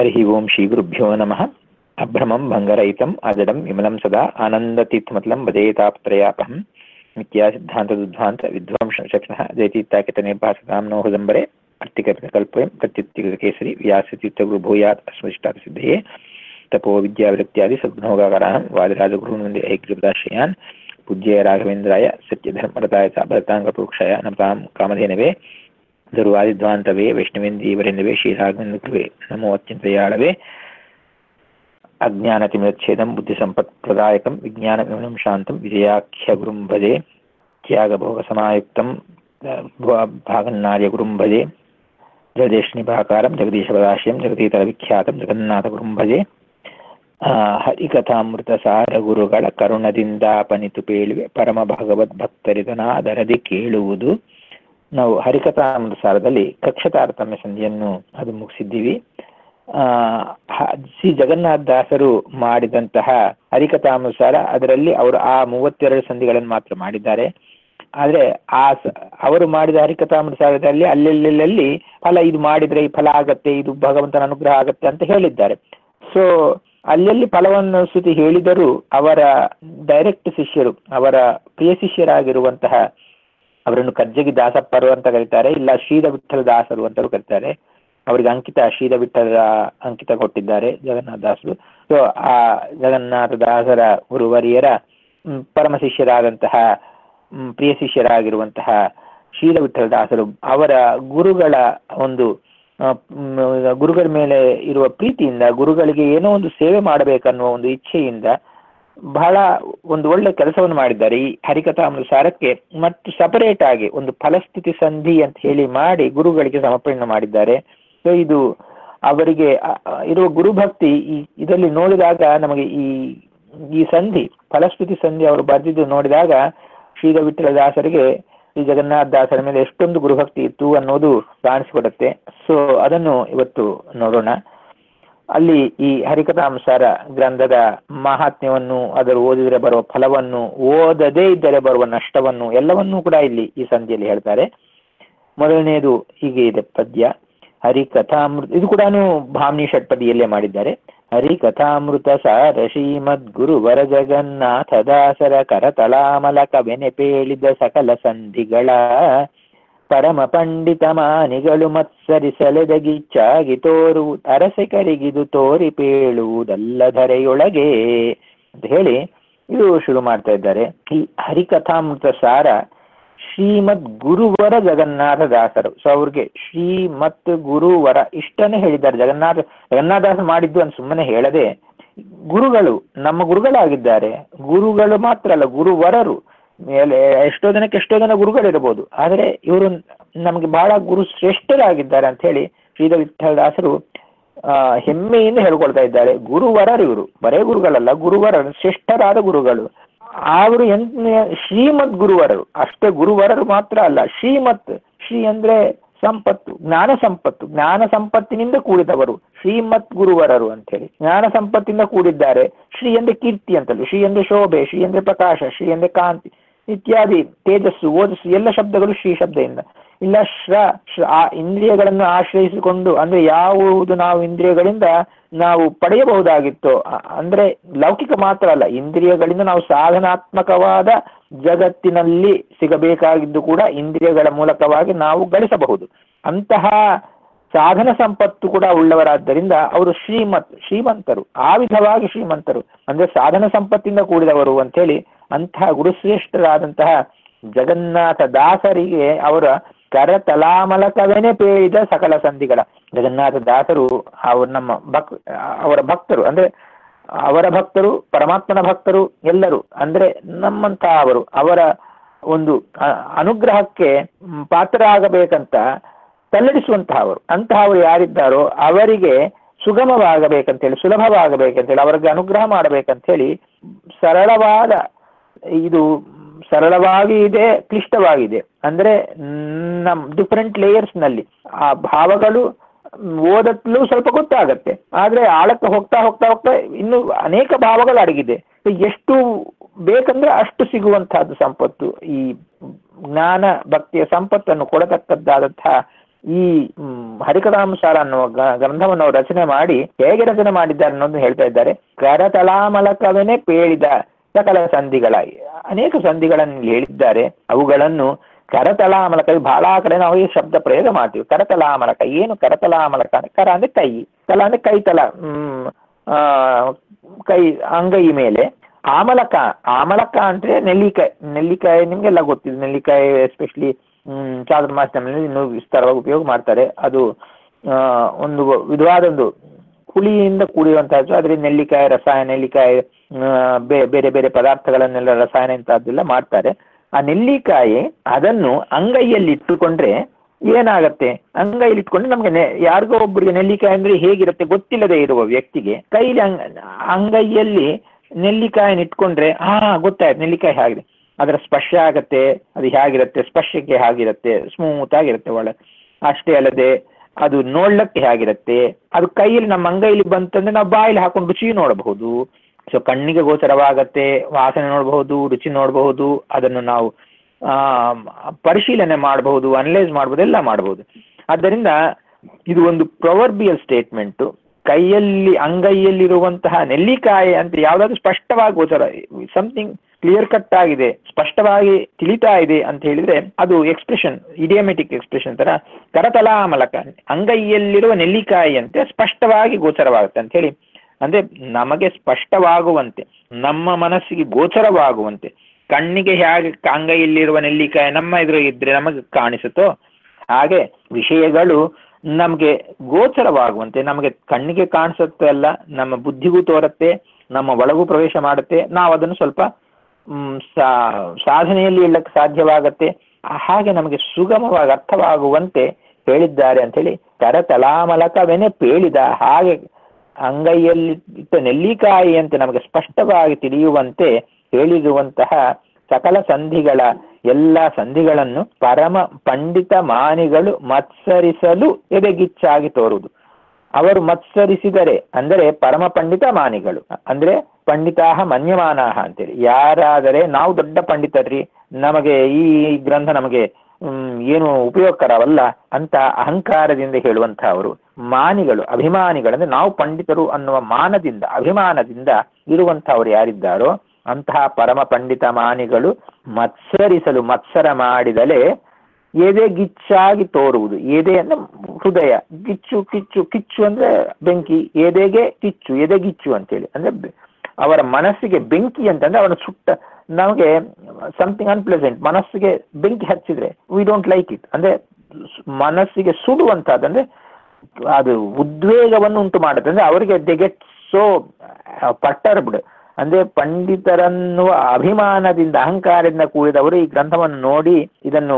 हरिः ओं श्रीगुरुभ्यो नमः अभ्रमं भङ्गरहितम् अजडं विमलं सदा आनन्दतीर्थमतलं वदेतापत्रयापहं नित्यासिद्धान्तदुद्ध्वान्त विध्वंसशक्षणः जयतीत्याकितनिर्भासतां नो हृदम्बरे अर्तिकल्पयं प्रत्युत्तिकेसरि व्यासतीर्थगुरुभूयात् अस्मदिष्टार्थसिद्धये तपो विद्यावृत्त्यादि सद्गुणोगाकरान् वादिराजगुरून् वन्दे ऐक्यपदाश्रयान् पूज्य राघवेन्द्राय सत्यधर्मरताय च भरताङ्गपुरुक्षाय नमतां कामधेनवे ದುರ್ವಾದಿಧ್ವಾಂತವೇ ವೈಷ್ಣವೇಂದ್ರೀವರೆಂದವೇ ಶ್ರೀರಾಘವೇಂದ್ರಕೃವೆ ನಮೋ ಅತ್ಯಂತಯಾಳವೇ ಅಜ್ಞಾನತಿಮಿರಚ್ಛೇದಂ ಬುದ್ಧಿಸಂಪತ್ಪ್ರದಾಯಕಂ ವಿಜ್ಞಾನವಿಮಲಂ ಶಾಂತಂ ವಿಜಯಾಖ್ಯ ಗುರುಂ ಭಜೆ ತ್ಯಾಗಭೋಗಸಮಾಯುಕ್ತಂ ಭಾಗನ್ನಾರ್ಯ ಗುರುಂ ಭಜೆ ಜಗದೇಶನಿಭಾಕಾರಂ ಜಗದೀಶಪದಾಶ್ರಯಂ ಜಗದೀತರವಿಖ್ಯಾತಂ ಜಗನ್ನಾಥಗುರುಂ ಭಜೆ ಹರಿಕಥಾಮೃತ ಸಾರ ಗುರುಗಳ ಕರುಣದಿಂದಾಪನಿತು ಪೇಳುವೆ ಪರಮ ಭಗವದ್ ಭಕ್ತರಿದನಾದರದಿ ಕೇಳುವುದು ನಾವು ಹರಿಕಥಾಮೃತ ಸಾರದಲ್ಲಿ ಕಕ್ಷ ತಾರತಮ್ಯ ಸಂಧಿಯನ್ನು ಅದು ಮುಗಿಸಿದ್ದೀವಿ ಶ್ರೀ ಜಗನ್ನಾಥ ದಾಸರು ಮಾಡಿದಂತಹ ಹರಿಕಥಾಮೃತಸಾರ ಅದರಲ್ಲಿ ಅವರು ಆ ಮೂವತ್ತೆರಡು ಸಂಧಿಗಳನ್ನು ಮಾತ್ರ ಮಾಡಿದ್ದಾರೆ ಆದರೆ ಆ ಅವರು ಮಾಡಿದ ಹರಿಕಥಾಮೃತಸಾರದಲ್ಲಿ ಅಲ್ಲೆಲ್ಲೆಲ್ಲಿ ಫಲ ಇದು ಮಾಡಿದ್ರೆ ಈ ಫಲ ಆಗತ್ತೆ ಇದು ಭಗವಂತನ ಅನುಗ್ರಹ ಆಗತ್ತೆ ಅಂತ ಹೇಳಿದ್ದಾರೆ ಸೊ ಅಲ್ಲೆಲ್ಲಿ ಫಲವನ್ನು ಸ್ತುತಿ ಹೇಳಿದರೂ ಅವರ ಡೈರೆಕ್ಟ್ ಶಿಷ್ಯರು ಅವರ ಪ್ರಿಯ ಶಿಷ್ಯರಾಗಿರುವಂತಹ ಅವರನ್ನು ಕಜ್ಜಗಿ ದಾಸಪ್ಪರು ಅಂತ ಕರೀತಾರೆ ಇಲ್ಲ ಶ್ರೀದ ವಿಠಲ ದಾಸರು ಅಂತಲೂ ಕರೀತಾರೆ ಅವರಿಗೆ ಅಂಕಿತ ಶ್ರೀದ ವಿಠಲ ಅಂಕಿತ ಕೊಟ್ಟಿದ್ದಾರೆ ಜಗನ್ನಾಥ ದಾಸರು ಸೊ ಆ ಜಗನ್ನಾಥ ದಾಸರ ಗುರುವರಿಯರ ಪರಮ ಶಿಷ್ಯರಾದಂತಹ ಪ್ರಿಯ ಶಿಷ್ಯರಾಗಿರುವಂತಹ ಶ್ರೀದ ವಿಠಲ ದಾಸರು ಅವರ ಗುರುಗಳ ಒಂದು ಗುರುಗಳ ಮೇಲೆ ಇರುವ ಪ್ರೀತಿಯಿಂದ ಗುರುಗಳಿಗೆ ಏನೋ ಒಂದು ಸೇವೆ ಮಾಡಬೇಕನ್ನುವ ಒಂದು ಇಚ್ಛೆಯಿಂದ ಬಹಳ ಒಂದು ಒಳ್ಳೆ ಕೆಲಸವನ್ನು ಮಾಡಿದ್ದಾರೆ ಈ ಹರಿಕಥಾಮೃತಸಾರಕ್ಕೆ ಮತ್ತು ಸಪರೇಟ್ ಆಗಿ ಒಂದು ಫಲಸ್ಥಿತಿ ಸಂಧಿ ಅಂತ ಹೇಳಿ ಮಾಡಿ ಗುರುಗಳಿಗೆ ಸಮರ್ಪಣೆ ಮಾಡಿದ್ದಾರೆ ಸೊ ಇದು ಅವರಿಗೆ ಇರುವ ಗುರುಭಕ್ತಿ ಈ ಇದರಲ್ಲಿ ನೋಡಿದಾಗ ನಮಗೆ ಈ ಈ ಸಂಧಿ ಫಲಸ್ಥಿತಿ ಸಂಧಿ ಅವರು ಬರೆದಿದ್ದು ನೋಡಿದಾಗ ಶ್ರೀಧ ವಿಠಲ ದಾಸರಿಗೆ ಶ್ರೀ ಜಗನ್ನಾಥ ದಾಸರ ಮೇಲೆ ಎಷ್ಟೊಂದು ಗುರುಭಕ್ತಿ ಇತ್ತು ಅನ್ನೋದು ಕಾಣಿಸಿಕೊಡುತ್ತೆ ಸೊ ಅದನ್ನು ಇವತ್ತು ನೋಡೋಣ ಅಲ್ಲಿ ಈ ಹರಿಕಥಾಂಸಾರ ಗ್ರಂಥದ ಮಹಾತ್ಮ್ಯವನ್ನು ಅದರ ಓದಿದರೆ ಬರುವ ಫಲವನ್ನು ಓದದೇ ಇದ್ದರೆ ಬರುವ ನಷ್ಟವನ್ನು ಎಲ್ಲವನ್ನೂ ಕೂಡ ಇಲ್ಲಿ ಈ ಸಂಧಿಯಲ್ಲಿ ಹೇಳ್ತಾರೆ ಮೊದಲನೆಯದು ಹೀಗೆ ಇದೆ ಪದ್ಯ ಹರಿಕಥಾಮೃತ ಇದು ಕೂಡ ಭಾಮ್ನಿ ಷಟ್ಪದಿಯಲ್ಲೇ ಮಾಡಿದ್ದಾರೆ ಹರಿಕಥಾಮೃತ ಸಾರ ಶ್ರೀಮದ್ ಗುರುವರ ಜಗನ್ನಾಥ ದಾಸರ ಕರತಳಾಮಲಕ ಬೆನೆಪೇಳಿದ ಸಕಲ ಸಂಧಿಗಳ ಪರಮ ಪಂಡಿತ ಮಾನಿಗಳು ಮತ್ಸರಿಸಲೆದಗಿಚ್ಚಾಗಿ ತೋರು ಅರಸೆಕರಿಗಿದು ತೋರಿ ಪೇಳುವುದಲ್ಲ ಧರೆಯೊಳಗೆ ಅಂತ ಹೇಳಿ ಇದು ಶುರು ಮಾಡ್ತಾ ಇದ್ದಾರೆ ಈ ಹರಿಕಥಾಮೃತ ಸಾರ ಶ್ರೀಮದ್ ಗುರುವರ ಜಗನ್ನಾಥ ದಾಸರು ಸೊ ಅವ್ರಿಗೆ ಶ್ರೀಮತ್ ಗುರುವರ ಇಷ್ಟನೇ ಹೇಳಿದ್ದಾರೆ ಜಗನ್ನಾಥ ಜಗನ್ನಾಥ ದಾಸರು ಮಾಡಿದ್ದು ಅಂತ ಸುಮ್ಮನೆ ಹೇಳದೆ ಗುರುಗಳು ನಮ್ಮ ಗುರುಗಳಾಗಿದ್ದಾರೆ ಗುರುಗಳು ಮಾತ್ರ ಅಲ್ಲ ಗುರುವರರು ಮೇಲೆ ಎಷ್ಟೋ ಜನಕ್ಕೆ ಎಷ್ಟೋ ಜನ ಗುರುಗಳಿರ್ಬೋದು ಆದರೆ ಇವರು ನಮಗೆ ಬಹಳ ಗುರು ಶ್ರೇಷ್ಠರಾಗಿದ್ದಾರೆ ಅಂತ ಹೇಳಿ ಶ್ರೀಧ ವಿಠಲ ದಾಸರು ಆ ಹೆಮ್ಮೆಯಿಂದ ಹೇಳ್ಕೊಳ್ತಾ ಇದ್ದಾರೆ ಗುರುವರರು ಇವರು ಬರೇ ಗುರುಗಳಲ್ಲ ಗುರುವರರು ಶ್ರೇಷ್ಠರಾದ ಗುರುಗಳು ಅವರು ಎಂತ ಶ್ರೀಮದ್ ಗುರುವರರು ಅಷ್ಟೇ ಗುರುವರರು ಮಾತ್ರ ಅಲ್ಲ ಶ್ರೀಮತ್ ಶ್ರೀ ಅಂದ್ರೆ ಸಂಪತ್ತು ಜ್ಞಾನ ಸಂಪತ್ತು ಜ್ಞಾನ ಸಂಪತ್ತಿನಿಂದ ಕೂಡಿದವರು ಶ್ರೀಮತ್ ಗುರುವರರು ಅಂತ ಹೇಳಿ ಜ್ಞಾನ ಸಂಪತ್ತಿನಿಂದ ಕೂಡಿದ್ದಾರೆ ಶ್ರೀ ಅಂದ್ರೆ ಕೀರ್ತಿ ಅಂತಲೂ ಶ್ರೀ ಅಂದ್ರೆ ಶೋಭೆ ಶ್ರೀ ಅಂದ್ರೆ ಪ್ರಕಾಶ ಶ್ರೀ ಅಂದ್ರೆ ಕಾಂತಿ ಇತ್ಯಾದಿ ತೇಜಸ್ಸು ಓಜಸ್ಸು ಎಲ್ಲ ಶಬ್ದಗಳು ಶ್ರೀ ಶಬ್ದದಿಂದ ಇಲ್ಲ ಶ್ರ ಆ ಇಂದ್ರಿಯಗಳನ್ನು ಆಶ್ರಯಿಸಿಕೊಂಡು ಅಂದ್ರೆ ಯಾವುದು ನಾವು ಇಂದ್ರಿಯಗಳಿಂದ ನಾವು ಪಡೆಯಬಹುದಾಗಿತ್ತು ಅಂದ್ರೆ ಲೌಕಿಕ ಮಾತ್ರ ಅಲ್ಲ ಇಂದ್ರಿಯಗಳಿಂದ ನಾವು ಸಾಧನಾತ್ಮಕವಾದ ಜಗತ್ತಿನಲ್ಲಿ ಸಿಗಬೇಕಾಗಿದ್ದು ಕೂಡ ಇಂದ್ರಿಯಗಳ ಮೂಲಕವಾಗಿ ನಾವು ಗಳಿಸಬಹುದು ಅಂತಹ ಸಾಧನ ಸಂಪತ್ತು ಕೂಡ ಉಳ್ಳವರಾದ್ದರಿಂದ ಅವರು ಶ್ರೀಮತ್ ಶ್ರೀಮಂತರು ಆ ವಿಧವಾಗಿ ಶ್ರೀಮಂತರು ಅಂದ್ರೆ ಸಾಧನ ಸಂಪತ್ತಿಂದ ಕೂಡಿದವರು ಅಂತೇಳಿ ಅಂತಹ ಗುರುಶ್ರೇಷ್ಠರಾದಂತಹ ಜಗನ್ನಾಥ ದಾಸರಿಗೆ ಅವರ ಕರತಲಾಮಲಕವೇನೆ ಪೇಳಿದ ಸಕಲ ಸಂಧಿಗಳ ಜಗನ್ನಾಥ ದಾಸರು ಅವರು ನಮ್ಮ ಭಕ್ ಅವರ ಭಕ್ತರು ಅಂದ್ರೆ ಅವರ ಭಕ್ತರು ಪರಮಾತ್ಮನ ಭಕ್ತರು ಎಲ್ಲರೂ ಅಂದ್ರೆ ನಮ್ಮಂತಹ ಅವರು ಅವರ ಒಂದು ಅನುಗ್ರಹಕ್ಕೆ ಪಾತ್ರರಾಗಬೇಕಂತ ತಲ್ಲಡಿಸುವಂತಹ ಅವರು ಅಂತಹ ಅವರು ಯಾರಿದ್ದಾರೋ ಅವರಿಗೆ ಸುಗಮವಾಗಬೇಕಂತೇಳಿ ಸುಲಭವಾಗಬೇಕಂತೇಳಿ ಅವರಿಗೆ ಅನುಗ್ರಹ ಮಾಡಬೇಕಂತೇಳಿ ಸರಳವಾದ ಇದು ಸರಳವಾಗಿ ಇದೆ ಕ್ಲಿಷ್ಟವಾಗಿದೆ ಅಂದ್ರೆ ನಮ್ ಡಿಫರೆಂಟ್ ಲೇಯರ್ಸ್ ನಲ್ಲಿ ಆ ಭಾವಗಳು ಓದತ್ಲು ಸ್ವಲ್ಪ ಗೊತ್ತಾಗತ್ತೆ ಆದ್ರೆ ಆಳಕ್ಕೆ ಹೋಗ್ತಾ ಹೋಗ್ತಾ ಹೋಗ್ತಾ ಇನ್ನು ಅನೇಕ ಭಾವಗಳು ಅಡಗಿದೆ ಎಷ್ಟು ಬೇಕಂದ್ರೆ ಅಷ್ಟು ಸಿಗುವಂತಹದ್ದು ಸಂಪತ್ತು ಈ ಜ್ಞಾನ ಭಕ್ತಿಯ ಸಂಪತ್ತನ್ನು ಕೊಡತಕ್ಕದ್ದಾದಂತಹ ಈ ಮ್, ಹರಿಕಥಾಂಸಾರ ಅನ್ನುವ ಗ- ಗ್ರಂಥವನ್ನು ಅವರು ರಚನೆ ಮಾಡಿ ಹೇಗೆ ರಚನೆ ಮಾಡಿದ್ದಾರೆ ಅನ್ನೋದು ಹೇಳ್ತಾ ಇದ್ದಾರೆ ಕರತಲಾಮಲಕವನ್ನೇ ಪೇಳಿದ ಸಕಲ ಸಂಧಿಗಳ ಅನೇಕ ಸಂಧಿಗಳನ್ನು ಇಲ್ಲಿ ಹೇಳಿದ್ದಾರೆ ಅವುಗಳನ್ನು ಕರತಲಾಮಲಕ ಬಹಳ ಕಡೆ ನಾವು ಈ ಶಬ್ದ ಪ್ರಯೋಗ ಮಾಡ್ತೀವಿ ಕರತಲಾಮಲಕ ಏನು ಕರತಲಾಮಲಕ ಅಂದ್ರೆ ಕರ ಅಂದ್ರೆ ಕೈ ತಲ ಅಂದ್ರೆ ಕೈ ತಲ ಹ್ಮ್ ಆ, ಕೈ ಅಂಗೈ ಮೇಲೆ ಆಮಲಕ ಆಮಲಕ ಅಂದ್ರೆ ನೆಲ್ಲಿಕಾಯಿ ನೆಲ್ಲಿಕಾಯಿ ನಿಮ್ಗೆಲ್ಲ ಗೊತ್ತಿದೆ ನೆಲ್ಲಿಕಾಯಿ ಎಸ್ಪೆಷಲಿ ಹ್ಮ್ ಚಾತುರ್ಮಾಸ್ಯದಲ್ಲಿ ಇನ್ನೂ ವಿಸ್ತಾರವಾಗಿ ಉಪಯೋಗ ಮಾಡ್ತಾರೆ ಅದು ಆ, ಒಂದು ವಿಧವಾದ ಒಂದು ಹುಳಿಯಿಂದ ಕೂಡಿರುವಂತಹದ್ದು ಅದ್ರ ನೆಲ್ಲಿಕಾಯಿ ರಸಾಯನ ನೆಲ್ಲಿಕಾಯಿ ಆ, ಬೇ- ಬೇರೆ ಬೇರೆ ಪದಾರ್ಥಗಳನ್ನೆಲ್ಲ ರಸಾಯನ ಇಂತಹದ್ದೆಲ್ಲ ಮಾಡ್ತಾರೆ ಆ ನೆಲ್ಲಿಕಾಯಿ ಅದನ್ನು ಅಂಗೈಯಲ್ಲಿ ಇಟ್ಟುಕೊಂಡ್ರೆ ಏನಾಗತ್ತೆ ಅಂಗೈಲಿ ಇಟ್ಕೊಂಡ್ರೆ ನಮ್ಗೆ ನೆ- ಯಾರಿಗೋ ಒಬ್ಬರಿಗೆ ನೆಲ್ಲಿಕಾಯಿ ಅಂದ್ರೆ ಹೇಗಿರುತ್ತೆ ಗೊತ್ತಿಲ್ಲದೆ ಇರುವ ವ್ಯಕ್ತಿಗೆ ಕೈಲಿ ಅಂಗ್ ಅಂಗೈಯಲ್ಲಿ ನೆಲ್ಲಿಕಾಯಿನ ಇಟ್ಕೊಂಡ್ರೆ ಹಾ ಗೊತ್ತಾಯ್ತು ನೆಲ್ಲಿಕಾಯಿ ಹೇಗಿದೆ ಅದರ ಸ್ಪರ್ಶ ಆಗತ್ತೆ ಅದು ಹೇಗಿರುತ್ತೆ ಸ್ಪರ್ಶಕ್ಕೆ ಹೇಗಿರುತ್ತೆ ಸ್ಮೂತ್ ಆಗಿರುತ್ತೆ ಒಳ ಅಷ್ಟೇ ಅಲ್ಲದೆ ಅದು ನೋಡ್ಲಕ್ಕೆ ಹೇಗಿರುತ್ತೆ ಅದು ಕೈಯಲ್ಲಿ ನಮ್ಮ ಅಂಗೈಲಿ ಬಂತಂದ್ರೆ ನಾವು ಬಾಯಲ್ಲಿ ಹಾಕೊಂಡು ರುಚಿ ನೋಡಬಹುದು ಸೊ ಕಣ್ಣಿಗೆ ಗೋಚರವಾಗತ್ತೆ ವಾಸನೆ ನೋಡಬಹುದು ರುಚಿ ನೋಡಬಹುದು ಅದನ್ನು ನಾವು ಆ, ಪರಿಶೀಲನೆ ಮಾಡಬಹುದು ಅನಲೈಸ್ ಮಾಡಬಹುದು ಎಲ್ಲ ಮಾಡಬಹುದು ಆದ್ದರಿಂದ ಇದು ಒಂದು ಪ್ರೊವರ್ಬಿಯಲ್ ಸ್ಟೇಟ್ಮೆಂಟ್ ಕೈಯಲ್ಲಿ ಅಂಗೈಯಲ್ಲಿರುವಂತಹ ನೆಲ್ಲಿಕಾಯಿ ಅಂತ ಯಾವ್ದಾದ್ರು ಸ್ಪಷ್ಟವಾಗಿ ಗೋಚರ ಸಮಥಿಂಗ್ ಕ್ಲಿಯರ್ ಕಟ್ ಆಗಿದೆ ಸ್ಪಷ್ಟವಾಗಿ ತಿಳಿತಾ ಇದೆ ಅಂತ ಹೇಳಿದ್ರೆ ಅದು ಎಕ್ಸ್ಪ್ರೆಷನ್ ಇಡಿಯಮೆಟಿಕ್ ಎಕ್ಸ್ಪ್ರೆಷನ್ ತರ ಕರತಲಾಮಲಕ ಅಂಗೈಯಲ್ಲಿರುವ ನೆಲ್ಲಿಕಾಯಿ ಅಂತೆ ಸ್ಪಷ್ಟವಾಗಿ ಗೋಚರವಾಗುತ್ತೆ ಅಂತ ಹೇಳಿ ಅಂದ್ರೆ ನಮಗೆ ಸ್ಪಷ್ಟವಾಗುವಂತೆ ನಮ್ಮ ಮನಸ್ಸಿಗೆ ಗೋಚರವಾಗುವಂತೆ ಕಣ್ಣಿಗೆ ಹೇಗೆ ಅಂಗೈಯಲ್ಲಿರುವ ನೆಲ್ಲಿಕಾಯಿ ನಮ್ಮ ಎದುರು ಇದ್ರೆ ನಮಗೆ ಕಾಣಿಸುತ್ತೋ ಹಾಗೆ ವಿಷಯಗಳು ನಮಗೆ ಗೋಚರವಾಗುವಂತೆ ನಮಗೆ ಕಣ್ಣಿಗೆ ಕಾಣಿಸುತ್ತೆ ಅಲ್ಲ ನಮ್ಮ ಬುದ್ಧಿಗೂ ತೋರುತ್ತೆ ನಮ್ಮ ಒಳಗೂ ಪ್ರವೇಶ ಮಾಡುತ್ತೆ ನಾವು ಅದನ್ನು ಸ್ವಲ್ಪ ಮ್, ಸಾ- ಸಾಧನೆಯಲ್ಲಿ ಇಳ್ಳಕ್ಕೆ ಸಾಧ್ಯವಾಗತ್ತೆ ಹಾಗೆ ನಮಗೆ ಸುಗಮವಾಗಿ ಅರ್ಥವಾಗುವಂತೆ ಹೇಳಿದ್ದಾರೆ ಅಂತ ಹೇಳಿ ಕರತಲಾಮಲಕವೆನೆ ಪೇಳಿದ ಹಾಗೆ ಅಂಗೈಯಲ್ಲಿ ಇಟ್ಟ ನೆಲ್ಲಿಕಾಯಿ ಅಂತ ನಮಗೆ ಸ್ಪಷ್ಟವಾಗಿ ತಿಳಿಯುವಂತೆ ಹೇಳಿರುವಂತಹ ಸಕಲ ಸಂಧಿಗಳ ಎಲ್ಲ ಸಂಧಿಗಳನ್ನು ಪರಮ ಪಂಡಿತ ಮಾನಿಗಳು ಮತ್ಸರಿಸಲು ಎದೆಗಿಚ್ಚಾಗಿ ತೋರುವುದು ಅವರು ಮತ್ಸರಿಸಿದರೆ ಅಂದರೆ ಪರಮ ಪಂಡಿತ ಮಾನಿಗಳು ಅಂದ್ರೆ ಪಂಡಿತಾಹ ಮನ್ಯಮಾನಾಹ ಅಂತೇಳಿ ಯಾರಾದರೆ ನಾವು ದೊಡ್ಡ ಪಂಡಿತರ್ರಿ ನಮಗೆ ಈ ಗ್ರಂಥ ನಮಗೆ ಹ್ಮ್, ಏನು ಉಪಯೋಗಕರವಲ್ಲ ಅಂತ ಅಹಂಕಾರದಿಂದ ಹೇಳುವಂತಹವರು ಮಾನಿಗಳು ಅಭಿಮಾನಿಗಳು ಅಂದ್ರೆ ನಾವು ಪಂಡಿತರು ಅನ್ನುವ ಮಾನದಿಂದ ಅಭಿಮಾನದಿಂದ ಇರುವಂತಹವರು ಯಾರಿದ್ದಾರೋ ಅಂತಹ ಪರಮ ಪಂಡಿತ ಮಾನಿಗಳು ಮತ್ಸರಿಸಲು ಮತ್ಸರ ಮಾಡಿದಲೇ ಎದೆ ಗಿಚ್ಚಾಗಿ ತೋರುವುದು ಎದೆ ಅಂದ್ರೆ ಹೃದಯ ಗಿಚ್ಚು ಕಿಚ್ಚು ಕಿಚ್ಚು ಅಂದ್ರೆ ಬೆಂಕಿ ಎದೆಗೆ ಕಿಚ್ಚು ಎದೆ ಗಿಚ್ಚು ಅಂತೇಳಿ ಅಂದ್ರೆ ಬೆ- ಅವರ ಮನಸ್ಸಿಗೆ ಬೆಂಕಿ ಅಂತಂದ್ರೆ ಅವನ ಸುಟ್ಟ ನಮಗೆ ಸಮಥಿಂಗ್ ಅನ್ಪ್ಲೆಸೆಂಟ್ ಮನಸ್ಸಿಗೆ ಬೆಂಕಿ ಹಚ್ಚಿದ್ರೆ ವಿ ಡೋಂಟ್ ಲೈಕ್ ಇಟ್ ಅಂದ್ರೆ ಸ್- ಮನಸ್ಸಿಗೆ ಸುಡುವಂತಹದ್ದು ಅದು ಉದ್ವೇಗವನ್ನು ಉಂಟು ಮಾಡುತ್ತೆ ಅಂದ್ರೆ ಅವರಿಗೆ ದೆ ಗೆಟ್ ಸೋ ಪಟ್ಟರ್ಬ್ಡ್ ಅಂದ್ರೆ ಪಂಡಿತರನ್ನುವ ಅಭಿಮಾನದಿಂದ ಅಹಂಕಾರದಿಂದ ಕೂಡಿದವರು ಈ ಗ್ರಂಥವನ್ನು ನೋಡಿ ಇದನ್ನು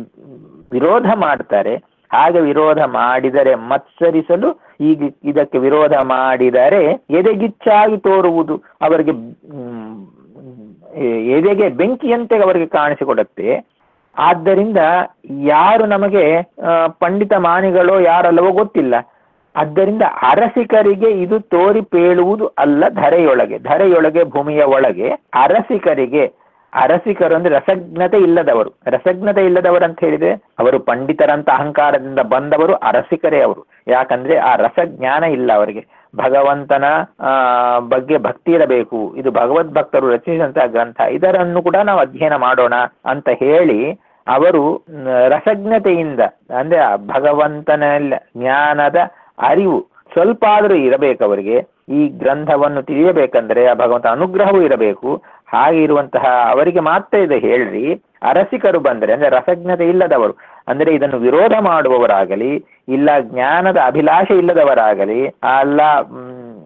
ವಿರೋಧ ಮಾಡ್ತಾರೆ ಹಾಗೆ ವಿರೋಧ ಮಾಡಿದರೆ ಮತ್ಸರಿಸಲು ಈಗ ಇದಕ್ಕೆ ವಿರೋಧ ಮಾಡಿದರೆ ಎದೆಗಿಚ್ಚಾಗಿ ತೋರುವುದು ಅವರಿಗೆ ಮ್, ಎದೆಗೆ ಬೆಂಕಿಯಂತೆ ಅವರಿಗೆ ಕಾಣಿಸಿಕೊಡುತ್ತೆ ಆದ್ದರಿಂದ ಯಾರು ನಮಗೆ ಆ, ಪಂಡಿತ ಮಾನಿಗಳೋ ಯಾರಲ್ಲವೋ ಗೊತ್ತಿಲ್ಲ ಆದ್ದರಿಂದ ಅರಸಿಕರಿಗೆ ಇದು ತೋರಿ ಪೇಳುವುದು ಅಲ್ಲ ಧರೆಯೊಳಗೆ ಧರೆಯೊಳಗೆ ಭೂಮಿಯ ಒಳಗೆ ಅರಸಿಕರಿಗೆ ಅರಸಿಕರು ಅಂದ್ರೆ ರಸಜ್ಞತೆ ಇಲ್ಲದವರು ರಸಜ್ಞತೆ ಇಲ್ಲದವರು ಅಂತ ಹೇಳಿದ್ರೆ ಅವರು ಪಂಡಿತರಂತ ಅಹಂಕಾರದಿಂದ ಬಂದವರು ಅರಸಿಕರೇ ಅವರು ಯಾಕಂದ್ರೆ ಆ ರಸಜ್ಞಾನ ಇಲ್ಲ ಅವರಿಗೆ ಭಗವಂತನ ಆ ಬಗ್ಗೆ ಭಕ್ತಿ ಇರಬೇಕು ಇದು ಭಗವದ್ಭಕ್ತರು ರಚಿಸಿದಂತಹ ಗ್ರಂಥ ಇದರನ್ನು ಕೂಡ ನಾವು ಅಧ್ಯಯನ ಮಾಡೋಣ ಅಂತ ಹೇಳಿ ಅವರು ಮ್, ರಸಜ್ಞತೆಯಿಂದ ಅಂದ್ರೆ ಆ ಭಗವಂತನ ಜ್ಞಾನದ ಅರಿವು ಸ್ವಲ್ಪ ಆದರೂ ಇರಬೇಕು ಅವರಿಗೆ ಈ ಗ್ರಂಥವನ್ನು ತಿಳಿಯಬೇಕಂದ್ರೆ ಆ ಭಗವಂತ ಅನುಗ್ರಹವೂ ಇರಬೇಕು ಹಾಗೆ ಇರುವಂತಹ ಅವರಿಗೆ ಮಾತ್ರ ಇದು ಹೇಳ್ರಿ ಅರಸಿಕರು ಬಂದರೆ ಅಂದ್ರೆ ರಸಜ್ಞತೆ ಇಲ್ಲದವರು ಅಂದ್ರೆ ಇದನ್ನು ವಿರೋಧ ಮಾಡುವವರಾಗಲಿ ಇಲ್ಲ ಜ್ಞಾನದ ಅಭಿಲಾಷೆ ಇಲ್ಲದವರಾಗಲಿ ಅಲ್ಲ ಮ್,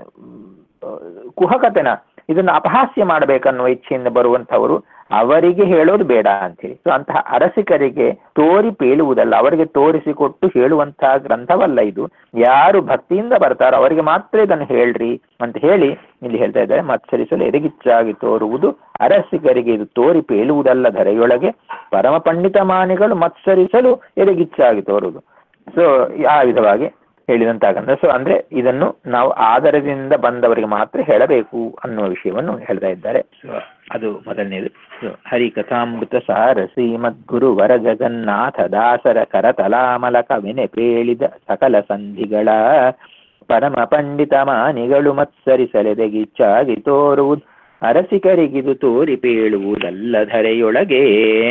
ಕುಹಕತನ ಇದನ್ನು ಅಪಹಾಸ್ಯ ಮಾಡಬೇಕನ್ನುವ ಇಚ್ಛೆಯಿಂದ ಬರುವಂತವರು ಅವರಿಗೆ ಹೇಳೋದು ಬೇಡ ಅಂತೇಳಿ ಸೊ ಅಂತಹ ಅರಸಿಕರಿಗೆ ತೋರಿ ಪೇಳುವುದಲ್ಲ ಅವರಿಗೆ ತೋರಿಸಿಕೊಟ್ಟು ಹೇಳುವಂತಹ ಗ್ರಂಥವಲ್ಲ ಇದು ಯಾರು ಭಕ್ತಿಯಿಂದ ಬರ್ತಾರೋ ಅವರಿಗೆ ಮಾತ್ರ ಇದನ್ನು ಹೇಳ್ರಿ ಅಂತ ಹೇಳಿ ಇಲ್ಲಿ ಹೇಳ್ತಾ ಇದ್ದಾರೆ ಮತ್ಸರಿಸಲು ಎದಗಿಚ್ಚಾಗಿ ತೋರುವುದು ಅರಸಿಕರಿಗೆ ಇದು ತೋರಿ ಪೇಳುವುದಲ್ಲ ಧರೆಯೊಳಗೆ ಪರಮ ಪಂಡಿತ ಮಾನಿಗಳು ಮತ್ಸರಿಸಲು ಎದಗಿಚ್ಚಾಗಿ ತೋರುವುದು ಸೊ ಆ ವಿಧವಾಗಿ ಹೇಳಿದಂತಾಗಂದ್ರೆ ಸೊ ಅಂದ್ರೆ ಇದನ್ನು ನಾವು ಆದರದಿಂದ ಬಂದವರಿಗೆ ಮಾತ್ರ ಹೇಳಬೇಕು ಅನ್ನುವ ವಿಷಯವನ್ನು ಹೇಳ್ತಾ ಇದ್ದಾರೆ So, ಅದು ಮೊದಲನೇದು So, ಹರಿಕಥಾಮೃತ ಸಾರ ಶ್ರೀಮದ್ಗುರು ವರ ಜಗನ್ನಾಥ ದಾಸರ ಕರತಲಾಮಲಕ ವಿನೆಪೇಳಿದ ಸಕಲ ಸಂಧಿಗಳ ಪರಮ ಪಂಡಿತ ಮಾನಿಗಳು ಮತ್ಸರಿಸಲೆದಗಿಚ್ಚಾಗಿ ತೋರುವುದು ಅರಸಿಕರಿಗಿದು ತೋರಿ ಪೇಳುವುದಲ್ಲಧರೆಯೊಳಗೆ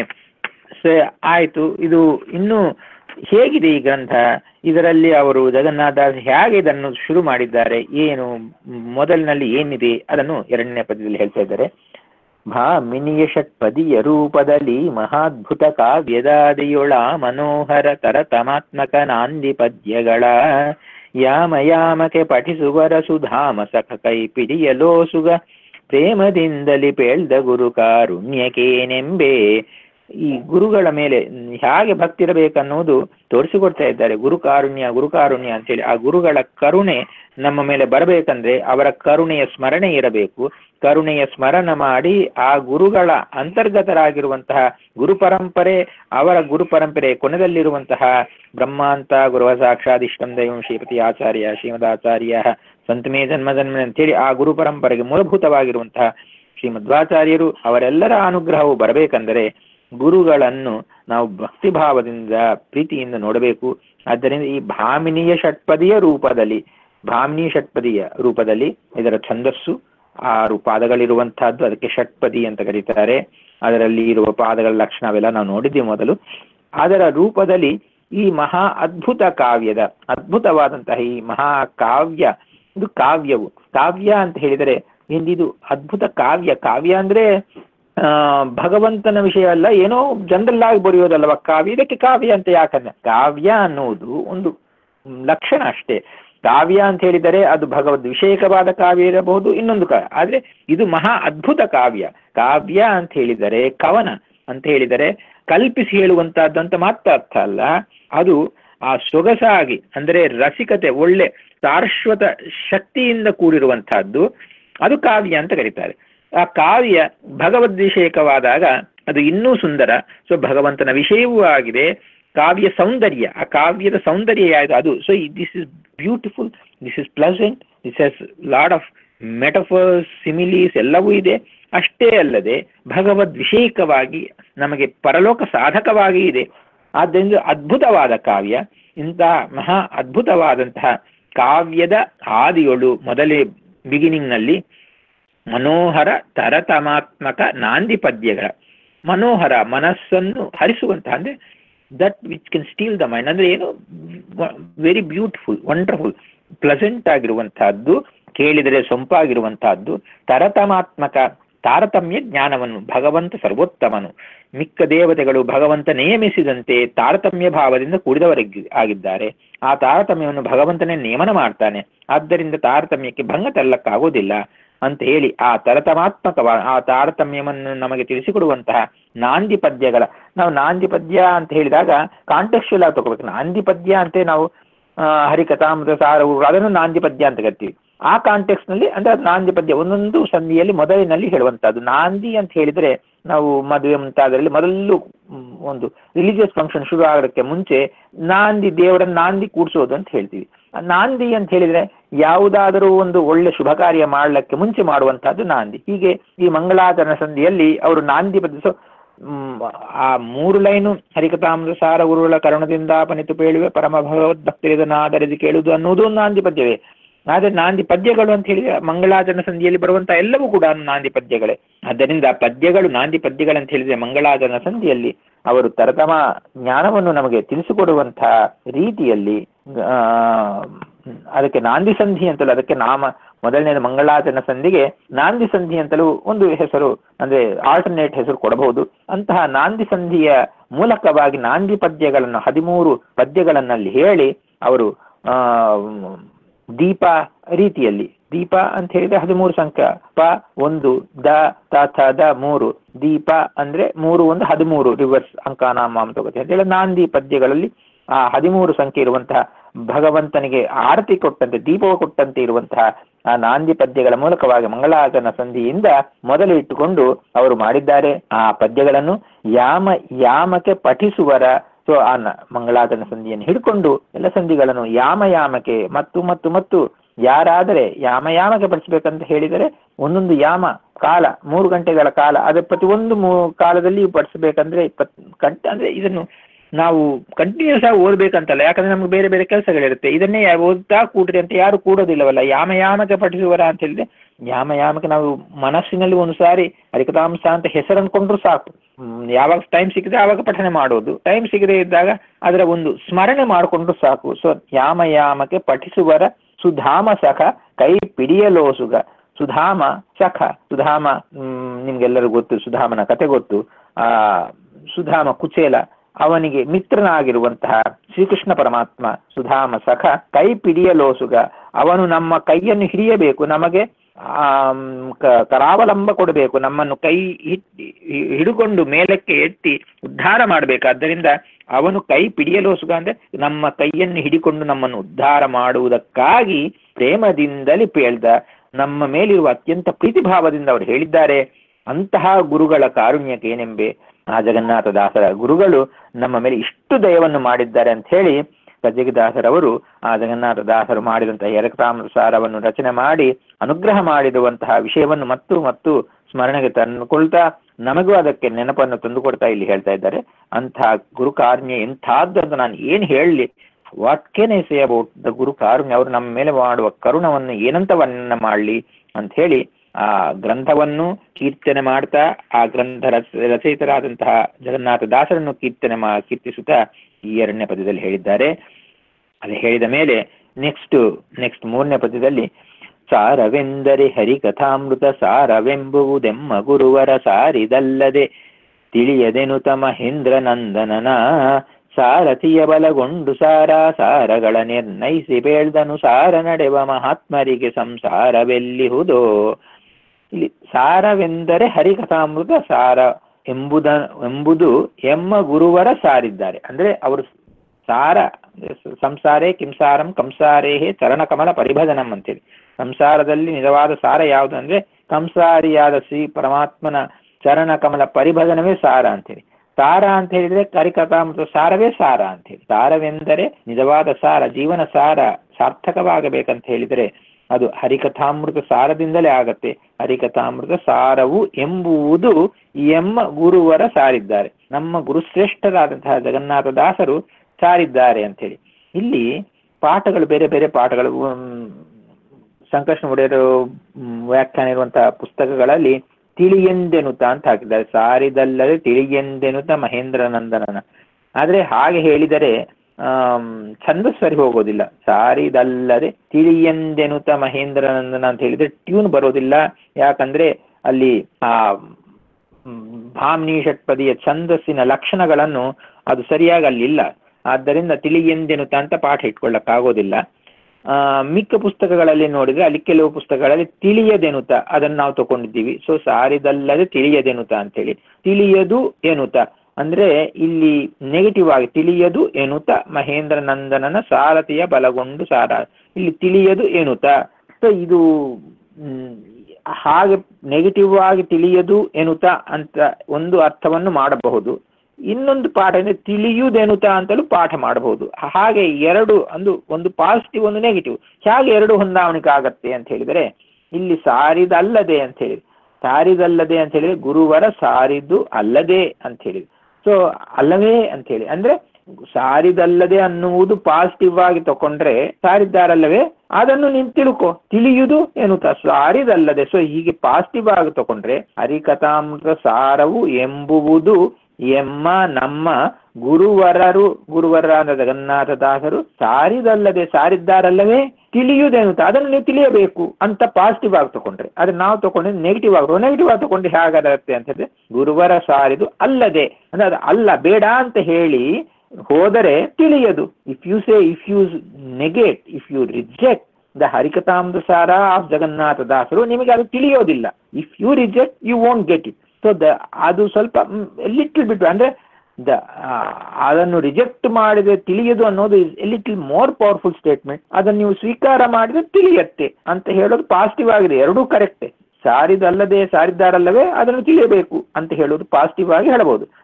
ಸ ಆಯ್ತು ಇದು ಇನ್ನು ಹೇಗಿದೆ ಈ ಗ್ರಂಥ ಇದರಲ್ಲಿ ಅವರು ಜಗನ್ನಾಥದಾಸ್ ಹೇಗೆ ಇದನ್ನು ಶುರು ಮಾಡಿದ್ದಾರೆ ಏನು ಮೊದಲಿನಲ್ಲಿ ಏನಿದೆ ಅದನ್ನು ಎರಡನೇ ಪದ್ಯದಲ್ಲಿ ಹೇಳ್ತಾ ಇದ್ದಾರೆ ಭಾಮಿನಿಯ ಷಟ್ಪದಿಯ ರೂಪದಲ್ಲಿ ಮಹಾದ್ಭುತ ಕಾವ್ಯದಾದಿಯೊಳ ಮನೋಹರ ತರತಮಾತ್ಮಕ ನಾಂದಿ ಪದ್ಯಗಳ ಯಾಮ ಯಾಮಕ್ಕೆ ಪಠಿಸುವರ ಸುಧಾಮ ಸಖ ಕೈ ಪಿಡಿಯಲೋಸುಗ ಪ್ರೇಮದಿಂದಲಿ ಪೇಳ್ದ ಗುರು ಕಾರುಣ್ಯಕೇನೆಂಬೆ ಈ ಗುರುಗಳ ಮೇಲೆ ಹೇಗೆ ಭಕ್ತಿ ಇರಬೇಕನ್ನುವುದು ತೋರಿಸಿಕೊಡ್ತಾ ಇದ್ದಾರೆ ಗುರು ಕಾರುಣ್ಯ ಗುರು ಕಾರುಣ್ಯ ಅಂತೇಳಿ ಆ ಗುರುಗಳ ಕರುಣೆ ನಮ್ಮ ಮೇಲೆ ಬರಬೇಕಂದ್ರೆ ಅವರ ಕರುಣೆಯ ಸ್ಮರಣೆ ಇರಬೇಕು ಕರುಣೆಯ ಸ್ಮರಣ ಮಾಡಿ ಆ ಗುರುಗಳ ಅಂತರ್ಗತರಾಗಿರುವಂತಹ ಗುರು ಪರಂಪರೆ ಅವರ ಗುರು ಪರಂಪರೆ ಕೊನೆಯದಲ್ಲಿರುವಂತಹ ಬ್ರಹ್ಮಾಂತ ಗುರುವ ಸಾಕ್ಷಾದಿಷ್ಟಂ ದೈವಂ ಶ್ರೀಪತಿ ಆಚಾರ್ಯ ಶ್ರೀಮದಾಚಾರ್ಯ ಸಂತಮೇ ಜನ್ಮ ಜನ್ಮ ಅಂತೇಳಿ ಆ ಗುರು ಪರಂಪರೆಗೆ ಮೂಲಭೂತವಾಗಿರುವಂತಹ ಶ್ರೀಮಧ್ವಾಚಾರ್ಯರು ಅವರೆಲ್ಲರ ಅನುಗ್ರಹವು ಬರಬೇಕೆಂದರೆ ಗುರುಗಳನ್ನು ನಾವು ಭಕ್ತಿಭಾವದಿಂದ ಪ್ರೀತಿಯಿಂದ ನೋಡಬೇಕು ಆದ್ದರಿಂದ ಈ ಭಾಮಿನಿಯ ಷಟ್ಪದಿಯ ರೂಪದಲ್ಲಿ ಭಾಮಿನಿ ಷಟ್ಪದಿಯ ರೂಪದಲ್ಲಿ ಇದರ ಛಂದಸ್ಸು ಆರು ಪಾದಗಳಿರುವಂತಹದ್ದು ಅದಕ್ಕೆ ಷಟ್ಪದಿ ಅಂತ ಕರೀತಾರೆ ಅದರಲ್ಲಿ ಇರುವ ಪಾದಗಳ ಲಕ್ಷಣ ಅವೆಲ್ಲ ನಾವು ನೋಡಿದ್ದೀವಿ ಮೊದಲು ಅದರ ರೂಪದಲ್ಲಿ ಈ ಮಹಾ ಅದ್ಭುತ ಕಾವ್ಯದ ಅದ್ಭುತವಾದಂತಹ ಈ ಮಹಾ ಕಾವ್ಯ ಇದು ಕಾವ್ಯವು ಕಾವ್ಯ ಅಂತ ಹೇಳಿದರೆ ಇಂದಿದು ಅದ್ಭುತ ಕಾವ್ಯ ಕಾವ್ಯ ಅಂದ್ರೆ ಆ ಭಗವಂತನ ವಿಷಯ ಅಲ್ಲ ಏನೋ ಜನರಲ್ ಆಗಿ ಬರೆಯೋದಲ್ವ ಕಾವ್ಯ ಇದಕ್ಕೆ ಕಾವ್ಯ ಅಂತ ಯಾಕಂದ್ರೆ ಕಾವ್ಯ ಅನ್ನುವುದು ಒಂದು ಲಕ್ಷಣ ಅಷ್ಟೇ ಕಾವ್ಯ ಅಂತ ಹೇಳಿದರೆ ಅದು ಭಗವದ್ ವಿಷಯಕವಾದ ಕಾವ್ಯ ಇರಬಹುದು ಇನ್ನೊಂದು ಕಾವ್ಯ ಆದ್ರೆ ಇದು ಮಹಾ ಅದ್ಭುತ ಕಾವ್ಯ ಕಾವ್ಯ ಅಂತ ಹೇಳಿದರೆ ಕವನ ಅಂತ ಹೇಳಿದರೆ ಕಲ್ಪಿಸಿ ಹೇಳುವಂತಹದ್ದು ಅಂತ ಮಾತ್ರ ಅರ್ಥ ಅಲ್ಲ ಅದು ಆ ಸೊಗಸಾಗಿ ಅಂದರೆ ರಸಿಕತೆ ಒಳ್ಳೆ ಶಾಶ್ವತ ಶಕ್ತಿಯಿಂದ ಕೂಡಿರುವಂತಹದ್ದು ಅದು ಕಾವ್ಯ ಅಂತ ಕರೀತಾರೆ ಆ ಕಾವ್ಯ ಭಗವದ್ವಿಷಯಕವಾದಾಗ ಅದು ಇನ್ನೂ ಸುಂದರ ಸೊ ಭಗವಂತನ ವಿಷಯವೂ ಆಗಿದೆ ಕಾವ್ಯ ಸೌಂದರ್ಯ ಆ ಕಾವ್ಯದ ಸೌಂದರ್ಯ ಯಾವುದು ಅದು so this is beautiful this is pleasant this has lot of metaphors ಸಿಮಿಲೀಸ್ ಎಲ್ಲವೂ ಇದೆ ಅಷ್ಟೇ ಅಲ್ಲದೆ ಭಗವದ್ ವಿಷಯಕವಾಗಿ ನಮಗೆ ಪರಲೋಕ ಸಾಧಕವಾಗಿ ಇದೆ ಆದ್ದರಿಂದ ಅದ್ಭುತವಾದ ಕಾವ್ಯ ಇಂತಹ ಮಹಾ ಅದ್ಭುತವಾದಂತಹ ಕಾವ್ಯದ ಆದಿಯೊಳು ಮೊದಲೇ ಬಿಗಿನಿಂಗ್ನಲ್ಲಿ ಮನೋಹರ ತರತಮಾತ್ಮಕ ನಾಂದಿ ಪದ್ಯಗಳ ಮನೋಹರ ಮನಸ್ಸನ್ನು ಹರಿಸುವಂತಹ ಅಂದ್ರೆ that which can steal the mind ಅಂದ್ರೆ ಏನು ವೆರಿ ಬ್ಯೂಟಿಫುಲ್ ವಂಡರ್ಫುಲ್ ಪ್ಲೆಸೆಂಟ್ ಆಗಿರುವಂತಹದ್ದು ಕೇಳಿದರೆ ಸೊಂಪಾಗಿರುವಂತಹದ್ದು ತರತಮಾತ್ಮಕ ತಾರತಮ್ಯ ಜ್ಞಾನವನ್ನು ಭಗವಂತ ಸರ್ವೋತ್ತಮನು ಮಿಕ್ಕ ದೇವತೆಗಳು ಭಗವಂತ ನೇಮಿಸಿದಂತೆ ತಾರತಮ್ಯ ಭಾವದಿಂದ ಕೂಡಿದವರಿಗೆ ಆಗಿದ್ದಾರೆ ಆ ತಾರತಮ್ಯವನ್ನು ಭಗವಂತನೇ ನೇಮನ ಮಾಡ್ತಾನೆ ಆದ್ದರಿಂದ ತಾರತಮ್ಯಕ್ಕೆ ಭಂಗ ತರಲಕ್ಕಾಗೋದಿಲ್ಲ ಅಂತ ಹೇಳಿ ಆ ತರತಮಾತ್ಮಕವ ಆ ತಾರತಮ್ಯವನ್ನು ನಮಗೆ ತಿಳಿಸಿಕೊಡುವಂತಹ ನಾಂದಿ ಪದ್ಯಗಳ ನಾವು ನಾಂದಿ ಪದ್ಯ ಅಂತ ಹೇಳಿದಾಗ ಕಾಂಟೆಕ್ಚುಯಲ್ ಆಗಿ ತಗೋಬೇಕು ನಾಂದಿ ಪದ್ಯ ಅಂತೆ ನಾವು ಹರಿಕಥಾಮೃತ ಸಾರವು ಅದನ್ನು ನಾಂದಿ ಪದ್ಯ ಅಂತ ಕರಿತೀವಿ ಆ ಕಾಂಟೆಕ್ಸ್ ನಲ್ಲಿ ಅಂದ್ರೆ ಅದು ನಾಂದಿ ಪದ್ಯ ಒಂದೊಂದು ಸಂಧಿಯಲ್ಲಿ ಮೊದಲಿನಲ್ಲಿ ಹೇಳುವಂತಹದ್ದು ನಾಂದಿ ಅಂತ ಹೇಳಿದ್ರೆ ನಾವು ಮದುವೆ ಮುಂತಾದರಲ್ಲಿ ಮೊದಲು ಒಂದು ರಿಲಿಜಿಯಸ್ ಫಂಕ್ಷನ್ ಶುರು ಆಗೋದಕ್ಕೆ ಮುಂಚೆ ನಾಂದಿ ದೇವರನ್ನ ನಾಂದಿ ಕೂಡಿಸೋದು ಅಂತ ಹೇಳ್ತೀವಿ ನಾಂದಿ ಅಂತ ಹೇಳಿದ್ರೆ ಯಾವುದಾದರೂ ಒಂದು ಒಳ್ಳೆ ಶುಭ ಕಾರ್ಯ ಮಾಡಲಿಕ್ಕೆ ಮುಂಚೆ ಮಾಡುವಂತಹದ್ದು ನಾಂದಿ ಹೀಗೆ ಈ ಮಂಗಳಾಚರಣ ಸಂಧಿಯಲ್ಲಿ ಅವರು ನಾಂದಿ ಪದ್ಯ ಸೊ ಆ ಮೂರು ಲೈನು ಹರಿಕಥಾಮೃತ ಸಾರ ಉರುಳ ಕರುಣದಿಂದ ಪನಿತು ಪೇಳುವೆ ಪರಮ ಭಗವದ್ ಭಕ್ತರಿದನಾದರಿದು ಕೇಳುವುದು ಅನ್ನುವುದು ಒಂದು ನಾಂದಿ ಪದ್ಯವೇ ಆದರೆ ನಾಂದಿ ಪದ್ಯಗಳು ಅಂತ ಹೇಳಿದ್ರೆ ಮಂಗಳಾಚರಣ ಸಂಧಿಯಲ್ಲಿ ಬರುವಂತಹ ಎಲ್ಲವೂ ಕೂಡ ನಾಂದಿ ಪದ್ಯಗಳೇ ಆದ್ದರಿಂದ ಪದ್ಯಗಳು ನಾಂದಿ ಪದ್ಯಗಳಂತ ಹೇಳಿದ್ರೆ ಮಂಗಳಾಚರಣ ಸಂಧಿಯಲ್ಲಿ ಅವರು ತರತಮ ಜ್ಞಾನವನ್ನು ನಮಗೆ ತಿಳಿಸಿಕೊಡುವಂತಹ ರೀತಿಯಲ್ಲಿ ಆ ಅದಕ್ಕೆ ನಾಂದಿ ಸಂಧಿ ಅಂತಲೂ ಅದಕ್ಕೆ ನಾಮ ಮೊದಲನೇದು ಮಂಗಳಾಚರಣ ಸಂಧಿಗೆ ನಾಂದಿ ಸಂಧಿ ಅಂತಲೂ ಒಂದು ಹೆಸರು ಅಂದ್ರೆ ಆಲ್ಟರ್ನೇಟ್ ಹೆಸರು ಕೊಡಬಹುದು ಅಂತಹ ನಾಂದಿ ಸಂಧಿಯ ಮೂಲಕವಾಗಿ ನಾಂದಿ ಪದ್ಯಗಳನ್ನು ಹದಿಮೂರು ಪದ್ಯಗಳನ್ನಲ್ಲಿ ಹೇಳಿ ಅವರು ಆ ದೀಪ ರೀತಿಯಲ್ಲಿ ದೀಪ ಅಂತ ಹೇಳಿದ್ರೆ ಹದಿಮೂರು ಸಂಖ್ಯೆ ಪ ಒಂದು ದ ತ ಥ ದ ಮೂರು ದೀಪ ಅಂದ್ರೆ ಮೂರು ಒಂದು ಹದಿಮೂರು ರಿವರ್ಸ್ ಅಂಕಾನಾಮ ಅಂತ ತಗೋತೀವಿ ಅಂತ ಹೇಳಿ ನಾಂದಿ ಪದ್ಯಗಳಲ್ಲಿ ಆ ಹದಿಮೂರು ಸಂಖ್ಯೆ ಇರುವಂತಹ ಭಗವಂತನಿಗೆ ಆರತಿ ಕೊಟ್ಟಂತೆ ದೀಪವ ಕೊಟ್ಟಂತೆ ಇರುವಂತಹ ಆ ನಾಂದಿ ಪದ್ಯಗಳ ಮೂಲಕವಾಗಿ ಮಂಗಳಾಚರಣ ಸಂಧಿಯಿಂದ ಮೊದಲು ಇಟ್ಟುಕೊಂಡು ಅವರು ಮಾಡಿದ್ದಾರೆ ಆ ಪದ್ಯಗಳನ್ನು ಯಾಮ ಯಾಮಕ್ಕೆ ಪಠಿಸುವರ ಸೊ ಆ ನ- ಮಂಗಳಾಚರಣ ಸಂಧಿಯನ್ನು ಹಿಡ್ಕೊಂಡು ಎಲ್ಲ ಸಂಧಿಗಳನ್ನು ಯಾಮ ಯಾಮಕ್ಕೆ ಮತ್ತು ಮತ್ತು ಮತ್ತು ಯಾರಾದರೆ ಯಾಮ ಯಾಮಕ್ಕೆ ಪಡಿಸ್ಬೇಕಂತ ಹೇಳಿದರೆ ಒಂದೊಂದು ಯಾಮ ಕಾಲ ಮೂರು ಗಂಟೆಗಳ ಕಾಲ ಅದ್ರ ಪ್ರತಿಯೊಂದು ಮೂ ಕಾಲದಲ್ಲಿ ಪಡಿಸ್ಬೇಕಂದ್ರೆ ಇಪ್ಪತ್ ಗಂಟೆ ಅಂದ್ರೆ ಇದನ್ನು ನಾವು ಕಂಟಿನ್ಯೂಸ್ ಆಗಿ ಓದ್ಬೇಕಂತಲ್ಲ ಯಾಕಂದ್ರೆ ನಮ್ಗೆ ಬೇರೆ ಬೇರೆ ಕೆಲಸಗಳಿರುತ್ತೆ ಇದನ್ನೇ ಯಾ- ಓದ್ತಾ ಕೂಡ್ರಿ ಅಂತ ಯಾರು ಕೂಡೋದಿಲ್ಲವಲ್ಲ ಯಾಮ ಯಾಮಕ್ಕೆ ಪಠಿಸುವರ ಅಂತ ಹೇಳಿದ್ರೆ ಯಾಮ ಯಾಮಕ್ಕೆ ನಾವು ಮನಸ್ಸಿನಲ್ಲಿ ಒಂದು ಸಾರಿ ಹರಿಕತಾಂಶ ಅಂತ ಹೆಸರು ಅನ್ಕೊಂಡ್ರು ಸಾಕು ಹ್ಮ್, ಯಾವಾಗ ಟೈಮ್ ಸಿಕ್ಕಿದ್ರೆ ಆವಾಗ ಪಠನೆ ಮಾಡೋದು ಟೈಮ್ ಸಿಗದೆ ಇದ್ದಾಗ ಅದರ ಒಂದು ಸ್ಮರಣೆ ಮಾಡಿಕೊಂಡ್ರು ಸಾಕು ಸೊ ಯಾಮ ಯಾಮಕ್ಕೆ ಪಠಿಸುವರ ಸುಧಾಮ ಸಖ ಕೈ ಪಿಡಿಯಲೋಸುಗ ಸುಧಾಮ ಸಖ ಸುಧಾಮ ಹ್ಮ್, ನಿಮ್ಗೆಲ್ಲರಿಗೂ ಗೊತ್ತು ಸುಧಾಮನ ಕತೆ ಗೊತ್ತು ಆ ಸುಧಾಮ ಕುಚೇಲ ಅವನಿಗೆ ಮಿತ್ರನಾಗಿರುವಂತಹ ಶ್ರೀಕೃಷ್ಣ ಪರಮಾತ್ಮ ಸುಧಾಮ ಸಖ ಕೈ ಪಿಡಿಯಲೋಸುಗ ಅವನು ನಮ್ಮ ಕೈಯನ್ನು ಹಿಡಿಯಬೇಕು ನಮಗೆ ಆಮ್, ಕ- ಕರಾವಲಂಬ ಕೊಡಬೇಕು ನಮ್ಮನ್ನು ಕೈ ಹಿಟ್- ಹಿ- ಹಿಡುಕೊಂಡು ಮೇಲಕ್ಕೆ ಎತ್ತಿ ಉದ್ಧಾರ ಮಾಡಬೇಕು ಆದ್ದರಿಂದ ಅವನು ಕೈ ಪಿಡಿಯಲೋಸುಗ ಅಂದ್ರೆ ನಮ್ಮ ಕೈಯನ್ನು ಹಿಡಿಕೊಂಡು ನಮ್ಮನ್ನು ಉದ್ಧಾರ ಮಾಡುವುದಕ್ಕಾಗಿ ಪ್ರೇಮದಿಂದಲೇ ಪೇಳ್ದ ನಮ್ಮ ಮೇಲಿರುವ ಅತ್ಯಂತ ಪ್ರೀತಿಭಾವದಿಂದ ಅವರು ಹೇಳಿದ್ದಾರೆ ಅಂತಹ ಗುರುಗಳ ಕಾರುಣ್ಯಕ್ಕೆ ಏನೆಂಬೆ ಆ ಜಗನ್ನಾಥ ದಾಸರ ಗುರುಗಳು ನಮ್ಮ ಮೇಲೆ ಇಷ್ಟು ದಯವನ್ನು ಮಾಡಿದ್ದಾರೆ ಅಂತ ಹೇಳಿ ಸಜ್ಜಗಿದಾಸರವರು ಆ ಜಗನ್ನಾಥ ದಾಸರು ಮಾಡಿದಂತಹ ಎರಕತಾಮೃತಸಾರವನ್ನು ರಚನೆ ಮಾಡಿ ಅನುಗ್ರಹ ಮಾಡಿರುವಂತಹ ವಿಷಯವನ್ನು ಮತ್ತು ಮತ್ತು ಸ್ಮರಣೆಗೆ ತಂದುಕೊಳ್ತಾ ನಮಗೂ ಅದಕ್ಕೆ ನೆನಪನ್ನು ತಂದುಕೊಡ್ತಾ ಇಲ್ಲಿ ಹೇಳ್ತಾ ಇದ್ದಾರೆ ಅಂತಹ ಗುರು ಕಾರುಣ್ಯ ಎಂಥದ್ದು ಅಂತ ನಾನು ಏನು ಹೇಳಲಿ what can I say about the guru ಕಾರುಣ್ಯ ಅವರು ನಮ್ಮ ಮೇಲೆ ಮಾಡುವ ಕರುಣವನ್ನು ಏನಂತ ವರ್ಣನೆ ಮಾಡಲಿ ಅಂತ ಹೇಳಿ ಆ ಗ್ರಂಥವನ್ನು ಕೀರ್ತನೆ ಮಾಡ್ತಾ ಆ ಗ್ರಂಥ ರಚ ರಚಯಿತರಾದಂತಹ ಜಗನ್ನಾಥ ದಾಸರನ್ನು ಕೀರ್ತನೆ ಮಾ ಕೀರ್ತಿಸುತ್ತಾ ಈ ಎರಡನೇ ಪದ್ಯದಲ್ಲಿ ಹೇಳಿದ್ದಾರೆ ಅದು ಹೇಳಿದ ಮೇಲೆ ನೆಕ್ಸ್ಟ್ ನೆಕ್ಸ್ಟ್ ಮೂರನೇ ಪದ್ಯದಲ್ಲಿ ಸಾರವೆಂದರೆ ಹರಿಕಥಾಮೃತ ಸಾರವೆಂಬುವುದೆಮ್ಮ ಗುರುವರ ಸಾರಿದಲ್ಲದೆ ತಿಳಿಯದೆನುತ ಮಹೇಂದ್ರ ನಂದನನ ಸಾರಥಿಯ ಬಲಗೊಂಡು ಸಾರ ಸಾರಗಳ ನಿರ್ಣಯಿಸಿ ಬೇಳ್ದನು ಸಾರ ನಡೆವ ಮಹಾತ್ಮರಿಗೆ ಸಂಸಾರವೆಲ್ಲಿಹುದೋ ಇಲ್ಲಿ ಸಾರವೆಂದರೆ ಹರಿಕಥಾಮೃತ ಸಾರ ಎಂಬುದ ಎಂಬುದು ಎಮ್ಮ ಗುರುವರ ಸಾರಿದ್ದಾರೆ ಅಂದ್ರೆ ಅವರು ಸಾರ ಸಂಸಾರೇ ಕಿಂಸಾರಂ ಕಂಸಾರೇಹೇ ಚರಣಕಮಲ ಪರಿಭಜನಂ ಅಂತೇಳಿ ಸಂಸಾರದಲ್ಲಿ ನಿಜವಾದ ಸಾರ ಯಾವುದು ಅಂದ್ರೆ ಕಂಸಾರಿಯಾದ ಶ್ರೀ ಪರಮಾತ್ಮನ ಚರಣ ಕಮಲ ಪರಿಭಜನವೇ ಸಾರ ಅಂತೇಳಿ ಸಾರ ಅಂತ ಹೇಳಿದ್ರೆ ಕರಿಕಥಾಮೃತ ಸಾರವೇ ಸಾರ ಅಂತೇಳಿ ಸಾರವೆಂದರೆ ನಿಜವಾದ ಸಾರ ಜೀವನ ಸಾರ ಸಾರ್ಥಕವಾಗಬೇಕಂತ ಹೇಳಿದರೆ ಅದು ಹರಿಕಥಾಮೃತ ಸಾರದಿಂದಲೇ ಆಗತ್ತೆ ಹರಿಕಥಾಮೃತ ಸಾರವು ಎಂಬುವುದು ಎಮ್ಮ ಗುರುವರ ಸಾರಿದ್ದಾರೆ ನಮ್ಮ ಗುರುಶ್ರೇಷ್ಠರಾದಂತಹ ಜಗನ್ನಾಥ ದಾಸರು ಸಾರಿದ್ದಾರೆ ಅಂತೇಳಿ ಇಲ್ಲಿ ಪಾಠಗಳು ಬೇರೆ ಬೇರೆ ಪಾಠಗಳು ಉಮ್, ಸಂಕರ್ಷಣ ಒಡೆಯರು ಮ್, ವ್ಯಾಖ್ಯಾನ ಇರುವಂತಹ ಪುಸ್ತಕಗಳಲ್ಲಿ ತಿಳಿಯೆಂದೆನುತ ಅಂತ ಹಾಕಿದ್ದಾರೆ ಸಾರಿದಲ್ಲದೆ ತಿಳಿಯೆಂದೆನುತ ಮಹೇಂದ್ರ ನಂದನನ ಆದ್ರೆ ಹಾಗೆ ಹೇಳಿದರೆ ಆಮ್, ಛಂದಸ್ಸು ಸರಿ ಹೋಗೋದಿಲ್ಲ ಸಾರಿದಲ್ಲದೆ ತಿಳಿಯೆಂದೆನುತ ಮಹೇಂದ್ರ ನಂದನ ಅಂತ ಹೇಳಿದ್ರೆ ಟ್ಯೂನ್ ಬರೋದಿಲ್ಲ ಯಾಕಂದ್ರೆ ಅಲ್ಲಿ ಆ ಮ್, ಭಾಮ್ನಿ ಷಟ್ಪದಿಯ ಛಂದಸ್ಸಿನ ಲಕ್ಷಣಗಳನ್ನು ಅದು ಸರಿಯಾಗಿ ಅಲ್ಲಿಲ್ಲ ಆದ್ದರಿಂದ ತಿಳಿಯೆಂದೆನುತ ಅಂತ ಪಾಠ ಇಟ್ಕೊಳ್ಳಕ್ಕಾಗೋದಿಲ್ಲ ಆ, ಮಿಕ್ಕ ಪುಸ್ತಕಗಳಲ್ಲಿ ನೋಡಿದ್ರೆ ಅಲ್ಲಿ ಕೆಲವು ಪುಸ್ತಕಗಳಲ್ಲಿ ತಿಳಿಯದೆನುತ ಅದನ್ನು ನಾವು ತಗೊಂಡಿದ್ದೀವಿ ಸೊ ಸಾರಿದಲ್ಲದೆ ತಿಳಿಯದೆನುತ ಅಂತೇಳಿ ತಿಳಿಯದು ಎನುತ ಅಂದ್ರೆ ಇಲ್ಲಿ ನೆಗೆಟಿವ್ ಆಗಿ ತಿಳಿಯದು ಎನುತ ಮಹೇಂದ್ರ ನಂದನನ ಸಾರಥಿಯ ಬಲಗೊಂಡು ಸಾರ ಇಲ್ಲಿ ತಿಳಿಯದು ಎನುತ ಸೊ ಇದು ಮ್, ಹಾಗೆ ನೆಗೆಟಿವ್ ಆಗಿ ತಿಳಿಯದು ಎನುತ ಅಂತ ಒಂದು ಅರ್ಥವನ್ನು ಮಾಡಬಹುದು ಇನ್ನೊಂದು ಪಾಠ ಅಂದ್ರೆ ತಿಳಿಯುವುದೆನುತ ಅಂತಲೂ ಪಾಠ ಮಾಡಬಹುದು ಹಾಗೆ ಎರಡು ಒಂದು ಒಂದು ಪಾಸಿಟಿವ್ ಒಂದು ನೆಗೆಟಿವ್ ಹೇಗೆ ಎರಡು ಹೊಂದಾವಣಿಕೆ ಆಗತ್ತೆ ಅಂತ ಹೇಳಿದರೆ ಇಲ್ಲಿ ಸಾರಿದಲ್ಲದೆ ಅಂತ ಹೇಳಿ ಸಾರಿದಲ್ಲದೆ ಅಂತ ಹೇಳಿದ್ರೆ ಗುರುವರ ಸಾರಿದ್ದು ಅಲ್ಲದೆ ಅಂತ ಹೇಳಿ ಸೊ ಅಲ್ಲವೇ ಅಂತ ಹೇಳಿ ಅಂದ್ರೆ ಸಾರಿದಲ್ಲದೆ ಅನ್ನುವುದು ಪಾಸಿಟಿವ್ ಆಗಿ ತಕೊಂಡ್ರೆ ಸಾರಿದ್ದಾರಲ್ಲವೇ ಅದನ್ನು ನೀನು ತಿಳ್ಕೊ ತಿಳಿಯುವುದು ಎನ್ನುತ್ತ ಸಾರಿದಲ್ಲದೆ ಸೊ ಹೀಗೆ ಪಾಸಿಟಿವ್ ಆಗಿ ತಕೊಂಡ್ರೆ ಹರಿಕಥಾಮೃತ ಸಾರವು ಎಂಬುವುದು ಎಮ್ಮ ನಮ್ಮ ಗುರುವರರು ಗುರುವರರಾದ ಜಗನ್ನಾಥ ದಾಸರು ಸಾರಿದಲ್ಲದೆ ಸಾರಿದ್ದಾರಲ್ಲವೇ ತಿಳಿಯುವುದೇನುತ್ತ ಅದನ್ನು ನೀವು ತಿಳಿಯಬೇಕು ಅಂತ ಪಾಸಿಟಿವ್ ಆಗಿ ತಗೊಂಡ್ರೆ ಅದು ನಾವು ತಗೊಂಡ್ರೆ ನೆಗೆಟಿವ್ ಆಗಿ ನೆಗೆಟಿವ್ ಆಗಿ ತಗೊಂಡ್ರೆ ಹೇಗಾಗತ್ತೆ ಅಂತ ಹೇಳಿದ್ರೆ ಗುರುವರ ಸಾರಿದು ಅಲ್ಲದೆ ಅಂದ್ರೆ ಅದು ಅಲ್ಲ ಬೇಡ ಅಂತ ಹೇಳಿ ಹೋದರೆ ತಿಳಿಯದು if you say if you negate if you reject the Harikathamrutha Sara of Jagannatha Dasaru ನಿಮಗೆ ಅದು ತಿಳಿಯೋದಿಲ್ಲ if you reject you won't get it so the ಅದು ಸ್ವಲ್ಪ ಲಿಟ್ಲ್ ಬಿಟ್ಟು ಅಂದ್ರೆ ದ ಅದನ್ನು ರಿಜೆಕ್ಟ್ ಮಾಡಿದ್ರೆ ತಿಳಿಯದು ಅನ್ನೋದು ಲಿಟ್ಲ್ ಮೋರ್ ಪವರ್ಫುಲ್ ಸ್ಟೇಟ್ಮೆಂಟ್ ಅದನ್ನು ನೀವು ಸ್ವೀಕಾರ ಮಾಡಿದ್ರೆ ತಿಳಿಯತ್ತೆ ಅಂತ ಹೇಳೋದು ಪಾಸಿಟಿವ್ ಆಗಿದೆ ಎರಡೂ ಕರೆಕ್ಟೇ ಸಾರಿದಲ್ಲದೆ ಸಾರಿದ್ದಾರಲ್ಲವೇ ಅದನ್ನು ತಿಳಿಯಬೇಕು ಅಂತ ಹೇಳೋದು ಪಾಸಿಟಿವ್ ಆಗಿ ಹೇಳಬಹುದು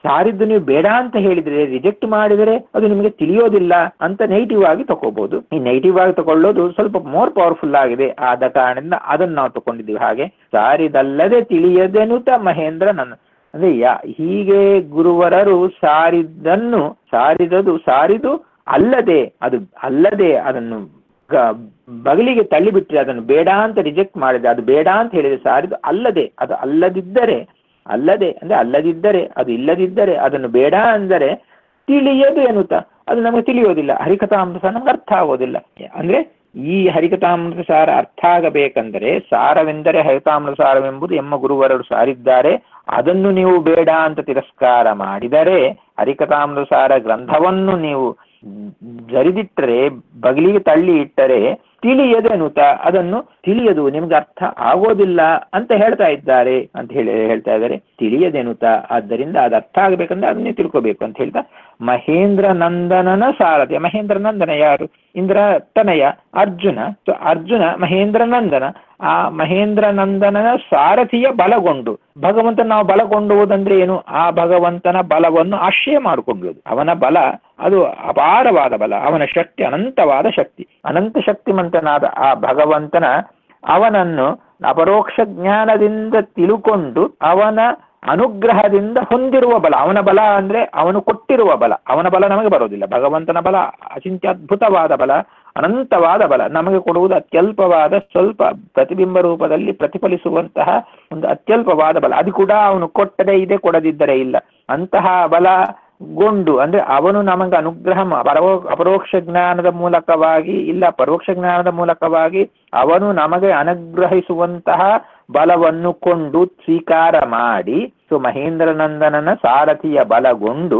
ಸಾರಿದ್ದು ನೀವು ಬೇಡ ಅಂತ ಹೇಳಿದ್ರೆ ರಿಜೆಕ್ಟ್ ಮಾಡಿದರೆ ಅದು ನಿಮಗೆ ತಿಳಿಯೋದಿಲ್ಲ ಅಂತ ನೆಗೆಟಿವ್ ಆಗಿ ತಗೋಬಹುದು ಈ ನೆಗೆಟಿವ್ ಆಗಿ ತಗೊಳ್ಳೋದು ಸ್ವಲ್ಪ ಮೋರ್ ಪವರ್ಫುಲ್ ಆಗಿದೆ ಆದ ಕಾರಣದಿಂದ ಅದನ್ನು ನಾವು ತಗೊಂಡಿದ್ದೀವಿ ಹಾಗೆ ಸಾರಿದಲ್ಲದೆ ತಿಳಿಯದೆನುತ ಮಹೇಂದ್ರ ನನ್ನ ಅಂದ್ರೆ ಯಾ ಹೀಗೆ ಗುರುವರರು ಸಾರಿದ್ದನ್ನು ಸಾರಿದದು ಸಾರಿದು ಅಲ್ಲದೆ ಅದು ಅಲ್ಲದೆ ಅದನ್ನು ಗ- ಬಗಲಿಗೆ ತಳ್ಳಿಬಿಟ್ರೆ ಅದನ್ನು ಬೇಡ ಅಂತ ರಿಜೆಕ್ಟ್ ಮಾಡಿದೆ ಅದು ಬೇಡ ಅಂತ ಹೇಳಿದ್ರೆ ಸಾರಿದು ಅಲ್ಲದೆ ಅದು ಅಲ್ಲದಿದ್ದರೆ ಅಲ್ಲದೆ ಅಂದ್ರೆ ಅಲ್ಲದಿದ್ದರೆ ಅದು ಇಲ್ಲದಿದ್ದರೆ ಅದನ್ನು ಬೇಡ ಅಂದರೆ ತಿಳಿಯದು ಎನ್ನುತ್ತಾ ಅದು ನಮಗೆ ತಿಳಿಯೋದಿಲ್ಲ ಹರಿಕಥಾಮೃತ ನಮ್ಗೆ ಅರ್ಥ ಆಗೋದಿಲ್ಲ ಅಂದ್ರೆ ಈ ಹರಿಕಥಾಮೃತ ಸಾರ ಅರ್ಥ ಆಗಬೇಕಂದರೆ ಸಾರವೆಂದರೆ ಹರಿಕಥಾಮೃತ ಸಾರವೆಂಬುದು ಎಮ್ಮ ಗುರುವರರು ಸಾರಿದ್ದಾರೆ ಅದನ್ನು ನೀವು ಬೇಡ ಅಂತ ತಿರಸ್ಕಾರ ಮಾಡಿದರೆ ಹರಿಕಥಾಮೃತ ಸಾರ ಗ್ರಂಥವನ್ನು ನೀವು ಜರಿದಿಟ್ಟರೆ ಬಗಲಿಗೆ ತಳ್ಳಿ ಇಟ್ಟರೆ ತಿಳಿಯದೆ ಅನುತ ಅದನ್ನು ತಿಳಿಯದು ನಿಮ್ಗೆ ಅರ್ಥ ಆಗೋದಿಲ್ಲ ಅಂತ ಹೇಳ್ತಾ ಇದ್ದಾರೆ ಅಂತ ಹೇಳಿ ಹೇಳ್ತಾ ಇದ್ದಾರೆ ತಿಳಿಯದೆನುತ ಆದ್ದರಿಂದ ಅದು ಅರ್ಥ ಆಗಬೇಕಂದ್ರೆ ಅದನ್ನೇ ತಿಳ್ಕೋಬೇಕು ಅಂತ ಹೇಳ್ತಾ ಮಹೇಂದ್ರ ನಂದನನ ಸಾರಥಿ ಮಹೇಂದ್ರ ನಂದನ ಯಾರು ಇಂದ್ರ ತನಯ ಅರ್ಜುನ ಸೊ ಅರ್ಜುನ ಮಹೇಂದ್ರ ನಂದನ ಆ ಮಹೇಂದ್ರ ನಂದನನ ಸಾರಥಿಯ ಬಲಗೊಂಡು ಭಗವಂತ ನಾವು ಬಲಗೊಂಡುವುದಂದ್ರೆ ಏನು ಆ ಭಗವಂತನ ಬಲವನ್ನು ಆಶ್ರಯ ಮಾಡಿಕೊಳ್ಳುವುದು ಅವನ ಬಲ ಅದು ಅಪಾರವಾದ ಬಲ ಅವನ ಶಕ್ತಿ ಅನಂತವಾದ ಶಕ್ತಿ ಅನಂತ ಶಕ್ತಿಮಂತನಾದ ಆ ಭಗವಂತನ ಅವನನ್ನು ಅಪರೋಕ್ಷ ಜ್ಞಾನದಿಂದ ತಿಳುಕೊಂಡು ಅವನ ಅನುಗ್ರಹದಿಂದ ಹೊಂದಿರುವ ಬಲ ಅವನ ಬಲ ಅಂದ್ರೆ ಅವನು ಕೊಟ್ಟಿರುವ ಬಲ ಅವನ ಬಲ ನಮಗೆ ಬರೋದಿಲ್ಲ ಭಗವಂತನ ಬಲ ಅಚಿಂತ್ಯದ್ಭುತವಾದ ಬಲ ಅನಂತವಾದ ಬಲ ನಮಗೆ ಕೊಡುವುದು ಅತ್ಯಲ್ಪವಾದ ಸ್ವಲ್ಪ ಪ್ರತಿಬಿಂಬ ರೂಪದಲ್ಲಿ ಪ್ರತಿಫಲಿಸುವಂತಹ ಒಂದು ಅತ್ಯಲ್ಪವಾದ ಬಲ ಅದು ಕೂಡ ಅವನು ಕೊಟ್ಟರೆ ಇದೆ ಕೊಡದಿದ್ದರೆ ಇಲ್ಲ ಅಂತಹ ಬಲ ಗೊಂಡು ಅಂದ್ರೆ ಅವನು ನಮಗೆ ಅನುಗ್ರಹ ಮಾ- ಪರವೋ ಅಪರೋಕ್ಷ ಜ್ಞಾನದ ಮೂಲಕವಾಗಿ ಇಲ್ಲ ಪರೋಕ್ಷ ಜ್ಞಾನದ ಮೂಲಕವಾಗಿ ಅವನು ನಮಗೆ ಅನುಗ್ರಹಿಸುವಂತಹ ಬಲವನ್ನು ಕೊಂಡು ಸ್ವೀಕಾರ ಮಾಡಿ ಸೊ ಮಹೇಂದ್ರನಂದನನ ಸಾರಥಿಯ ಬಲಗೊಂಡು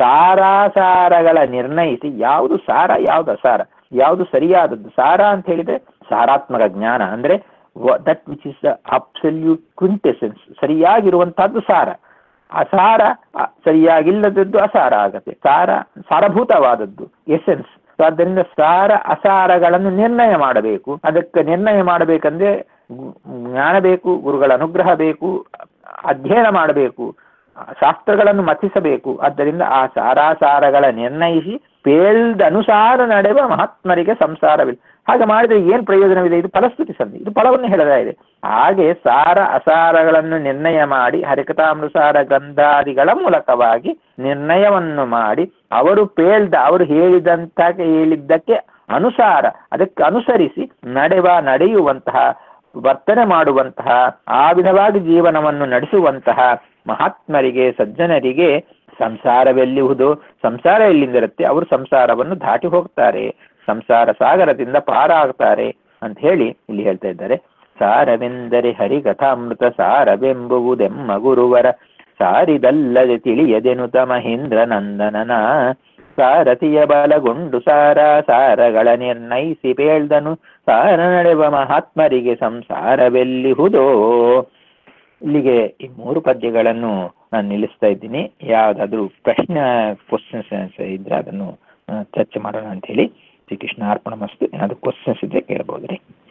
ಸಾರಾಸಾರಗಳ ನಿರ್ಣಯಿಸಿ ಯಾವುದು ಸಾರ ಯಾವುದು ಅಸಾರ ಯಾವುದು ಸರಿಯಾದದ್ದು ಸಾರ ಅಂತ ಹೇಳಿದ್ರೆ ಸಾರಾತ್ಮಕ ಜ್ಞಾನ ಅಂದ್ರೆ that which is the absolute quintessence ಸರಿಯಾಗಿರುವಂತಹದ್ದು ಸಾರ ಅಸಾರ ಅ- ಸರಿಯಾಗಿಲ್ಲದದ್ದು ಅಸಾರ ಆಗತ್ತೆ ಸಾರ ಸಾರಭೂತವಾದದ್ದು ಎಸೆನ್ಸ್ ಆದ್ದರಿಂದ ಸಾರ ಅಸಾರಗಳನ್ನು ನಿರ್ಣಯ ಮಾಡಬೇಕು ಅದಕ್ಕೆ ನಿರ್ಣಯ ಮಾಡಬೇಕಂದ್ರೆ ಗು- ಜ್ಞಾನ ಬೇಕು ಗುರುಗಳ ಅನುಗ್ರಹ ಬೇಕು ಅಧ್ಯಯನ ಮಾಡಬೇಕು ಶಾಸ್ತ್ರಗಳನ್ನು ಮತಿಸಬೇಕು ಆದ್ದರಿಂದ ಆ ಸಾರಾಸಾರಗಳ ನಿರ್ಣಯಿಸಿ ಪೇಳ್ದ ಅನುಸಾರ ನಡೆಯುವ ಮಹಾತ್ಮರಿಗೆ ಸಂಸಾರವಿಲ್ಲ ಹಾಗೆ ಮಾಡಿದ್ರೆ ಏನ್ ಪ್ರಯೋಜನವಿದೆ ಇದು ಫಲಶ್ರುತಿ ಸಂಧಿ ಇದು ಫಲವನ್ನು ಹೇಳದ ಇದೆ ಹಾಗೆ ಸಾರ ಅಸಾರಗಳನ್ನು ನಿರ್ಣಯ ಮಾಡಿ ಹರಿಕಥಾಮೃಸಾರ ಗಂಧಾದಿಗಳ ಮೂಲಕವಾಗಿ ನಿರ್ಣಯವನ್ನು ಮಾಡಿ ಅವರು ಪೇಳ್ದ ಅವರು ಹೇಳಿದಂತ ಹೇಳಿದ್ದಕ್ಕೆ ಅನುಸಾರ ಅದಕ್ಕೆ ಅನುಸರಿಸಿ ನಡೆವ ನಡೆಯುವಂತಹ ವರ್ತನೆ ಮಾಡುವಂತಹ ಆ ವಿಧವಾಗಿ ಜೀವನವನ್ನು ನಡೆಸುವಂತಹ ಮಹಾತ್ಮರಿಗೆ ಸಜ್ಜನರಿಗೆ ಸಂಸಾರವೆಲ್ಲಿಹುದು ಸಂಸಾರ ಎಲ್ಲಿಂದಿರುತ್ತೆ ಅವರು ಸಂಸಾರವನ್ನು ದಾಟಿ ಹೋಗ್ತಾರೆ ಸಂಸಾರ ಸಾಗರದಿಂದ ಪಾರಾಗ್ತಾರೆ ಅಂತ ಹೇಳಿ ಇಲ್ಲಿ ಹೇಳ್ತಾ ಇದ್ದಾರೆ ಸಾರವೆಂದರೆ ಹರಿಕಥಾಮೃತ ಸಾರವೆಂಬುವುದೆಮ್ಮ ಗುರುವರ ಸಾರಿದಲ್ಲದೆ ತಿಳಿಯದೆನುತ ಮಹೇಂದ್ರ ನಂದನನ ಸಾರಥಿಯ ಬಲಗೊಂಡು ಸಾರ ಸಾರಗಳ ನಿರ್ಣಯಿಸಿ ಬೇಳ್ದನು ಸಾರ ನಡೆವ ಮಹಾತ್ಮರಿಗೆ ಸಂಸಾರವೆಲ್ಲಿಹುದೋ ಇಲ್ಲಿಗೆ ಈ ಮೂರು ಪದ್ಯಗಳನ್ನು ನಾನು ನಿಲ್ಲಿಸ್ತಾ ಇದ್ದೀನಿ ಯಾವುದಾದ್ರೂ ಪ್ರಶ್ನೆ ಕ್ವಶನ್ಸ್ ಇದ್ರೆ ಅದನ್ನು ಆ, ಚರ್ಚೆ ಮಾಡೋಣ ಅಂತ ಹೇಳಿ ಶ್ರೀಕೃಷ್ಣ ಅರ್ಪಣ ಮಸ್ತು ಏನಾದರೂ ಕ್ವಶನ್ಸ್ ಇದ್ರೆ ಕೇಳ್ಬೋದು ರೀ